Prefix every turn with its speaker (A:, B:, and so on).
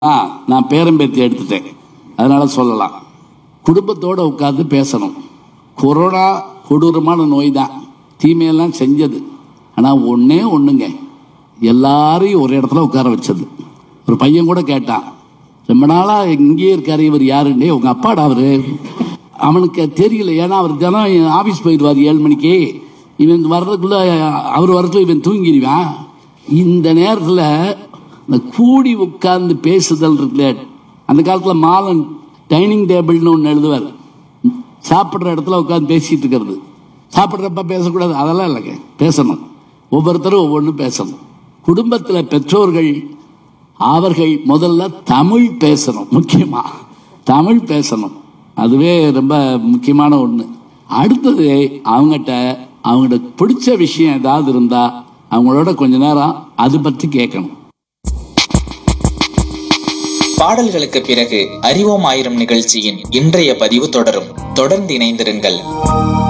A: ஆ நான் பேரம்பேத்தி எடுத்துட்டேன் அதனால சொல்லலாம் குடும்பத்தோட உட்கார்ந்து பேசணும் கொரோனா கொடூரமான நோய் தான் தீமையெல்லாம் செஞ்சது ஆனால் ஒண்ணே ஒண்ணுங்க எல்லாரையும் ஒரு இடத்துல உட்கார வச்சது ஒரு பையன் கூட கேட்டான் ரொம்ப நாளா இங்கேயே இருக்காரு இவர் யாருன்னே உங்க அப்பாடா அவரு அவனுக்கு தெரியல ஏன்னா அவர் தினம் ஆபீஸ் போயிடுவார் ஏழு மணிக்கு இவன் வர்றதுக்குள்ள அவர் வரதுக்குள்ள இவன் தூங்கிடுவான் இந்த நேரத்தில் இந்த கூடி உட்கார்ந்து பேசுதல் இருக்குல்ல அந்த காலத்தில் மாலன் டைனிங் டேபிள்னு ஒன்று எழுதுவார் சாப்பிட்ற இடத்துல உட்கார்ந்து பேசிட்டு இருக்கிறது சாப்பிட்றப்ப பேசக்கூடாது அதெல்லாம் இல்லைங்க பேசணும் ஒவ்வொருத்தரும் ஒவ்வொன்றும் பேசணும் குடும்பத்தில் பெற்றோர்கள் அவர்கள் முதல்ல தமிழ் பேசணும் முக்கியமா தமிழ் பேசணும் அதுவே ரொம்ப முக்கியமான ஒன்று அடுத்தது அவங்ககிட்ட அவங்களுக்கு பிடிச்ச விஷயம் ஏதாவது இருந்தா அவங்களோட கொஞ்ச நேரம் அது பற்றி கேட்கணும்
B: பாடல்களுக்கு பிறகு அறிவோம் ஆயிரம் நிகழ்ச்சியின் இன்றைய பதிவு தொடரும் தொடர்ந்து இணைந்திருங்கள்